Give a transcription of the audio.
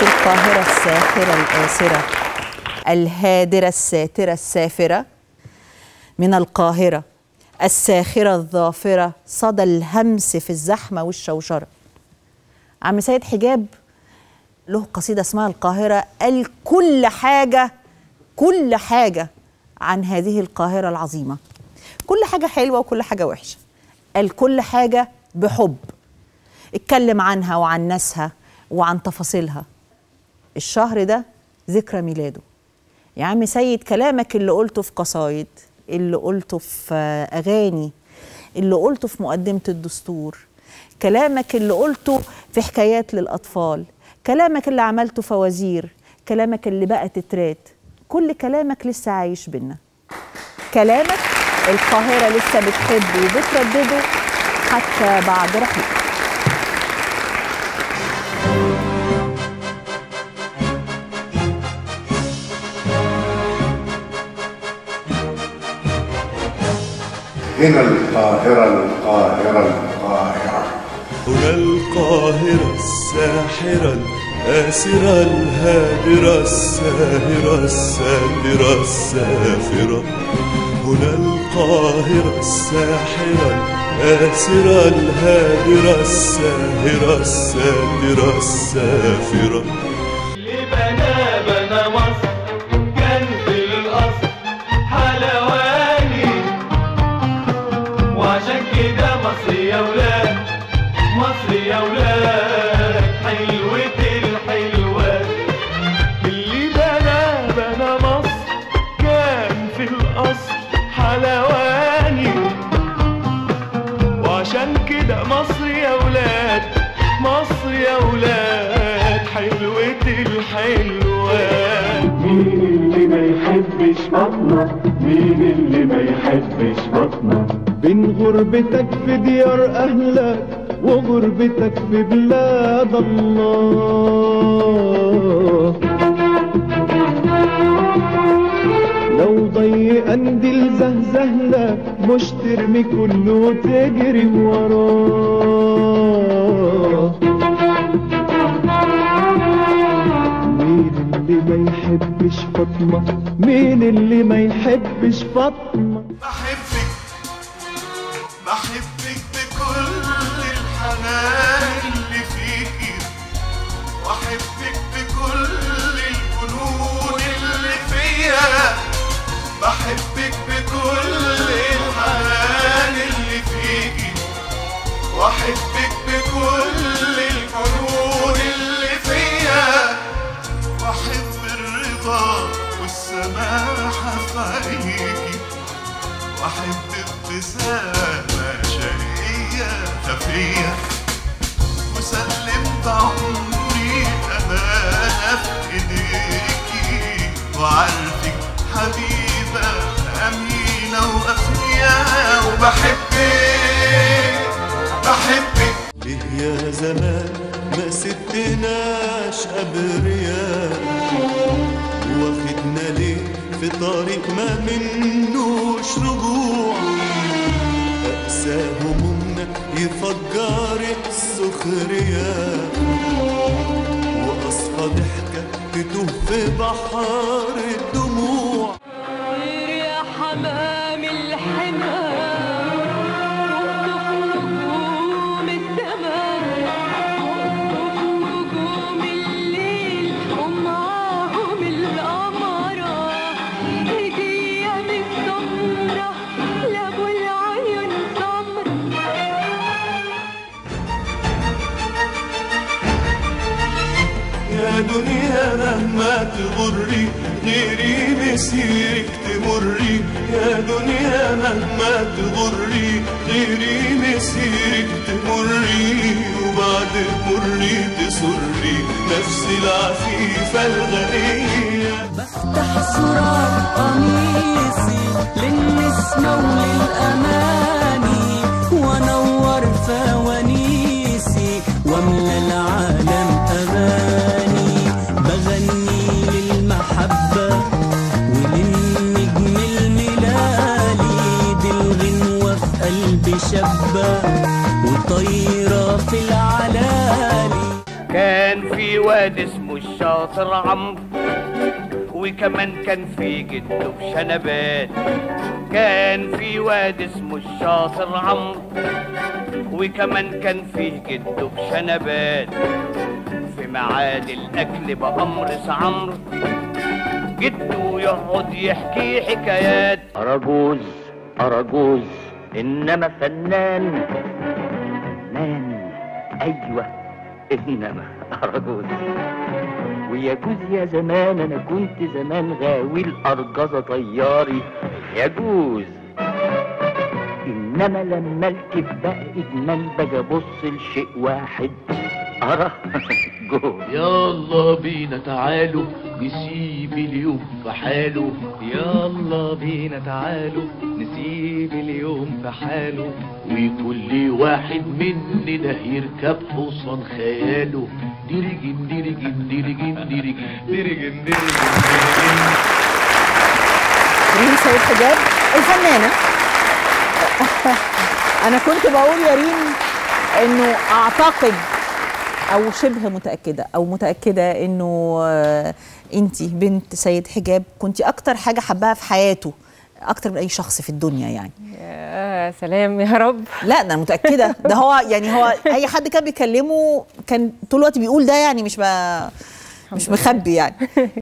في القاهرة الساخرة الآسرة الهادرة الساترة السافرة من القاهرة الساخرة الظافرة صدى الهمس في الزحمة والشوشرة عم سيد حجاب له قصيدة اسمها القاهرة قال كل حاجة كل حاجة عن هذه القاهرة العظيمة كل حاجة حلوة وكل حاجة وحشة قال كل حاجة بحب اتكلم عنها وعن ناسها وعن تفاصيلها الشهر ده ذكرى ميلاده يا عم سيد كلامك اللي قلته في قصايد اللي قلته في أغاني اللي قلته في مقدمة الدستور كلامك اللي قلته في حكايات للأطفال كلامك اللي عملته فوازير كلامك اللي بقى تترات كل كلامك لسه عايش بينا كلامك القاهرة لسه بتحبه وبتردده حتى بعد رحيلك هنا القاهرة القاهرة القاهرة هنا القاهرة الساحرة الآسرة الهادرة الساهرة الساترة السافرة هنا القاهرة الساحرة الآسرة الهادرة الساهرة الساترة السافرة اللي بنا بنا مصر كان في الأصل حلواني وعشان كده مصر يا ولاد مصر يا ولاد حلوة الحلوات اللي بنا بنا مصر كان في الأصل حلواني وعشان كده مصر يا ولاد مصر يا ولاد حلوة الحلوات مين اللي ما يحبش بطنه مين اللي ما يحبش بطنه بين غربتك في ديار أهلك وغربتك في بلاد الله لو ضيق قنديل زهزهلك مش ترمي كله وتجري وراه مين اللي ما يحبش فاطمة مين اللي ما يحبش فاطمة بحبك بحبك بكل الحنان اللي فيكي واحبك بكل الجنون اللي فيا بحبك بكل الحنان اللي فيكي واحبك بكل الجنون اللي فيا واحب الرضا والسماحة في عينيكي واحب ابتسامة شقية خفية وسلمت عمري أمانة في إيديكي وعارفك حبيبة أمينة وأفنية وبحبك بحبك ليه يا زمان ما سبتناش أبرياء واخدنا ليه في طريق ما منوش رجوع أقسى همومنا يفجر السخرية وأصفى ضحكة تتوه في بحر الدموع يا حمام الحمام تقطف نجوم السماء تقطف نجوم الليل ومعاهم القمرة هدية من سمرة لأبو العيون سمرة يا دنيا مهما تغري غيري مسيرك تمري يا دنيا مهما تغري غيري مسيرك تمري وبعد مري تسري نفس العفيفة الغنية بفتح زرار قميصي للنسمة وللأماني وانور فوانيسي واملى العالم أغاني بغني للمحبة وللنجم الملالي دي الغنوة في قلبي شابة وطايرة في العلالي كان كان في واد اسمه الشاطر عمرو وكمان كان في جده بشنبات كان في واد اسمه الشاطر عمرو وكمان كان فيه جده بشنبات في ميعاد الاكل بامر عمرو جده يقعد يحكي حكايات أراجوز أراجوز إنما فنان فنان أيوة إنما أراجوز ويجوز يا زمان أنا كنت زمان غاوي الأرجزة طياري يجوز إنما لما الكب بقى إدمان باجي أبص لشيء واحد أرى جوز يلا بينا تعالوا نسيب اليوم في حاله يلا بينا تعالوا نسيب اليوم في حاله وكل واحد مننا يركب حصان خياله ديرجن ديرجن ديرجن ديرجن ديرجن ديرجن ريم سيد حجاب الفنانه انا كنت بقول يا ريم انه اعتقد او شبه متاكده او متاكده انه انت بنت سيد حجاب كنت اكتر حاجه حباها في حياته اكتر من اي شخص في الدنيا يعني يا سلام يا رب لا ده انا متاكده ده هو يعني هو اي حد كان بيكلمه كان طول الوقت بيقول ده يعني مش ب... مش مخبي يعني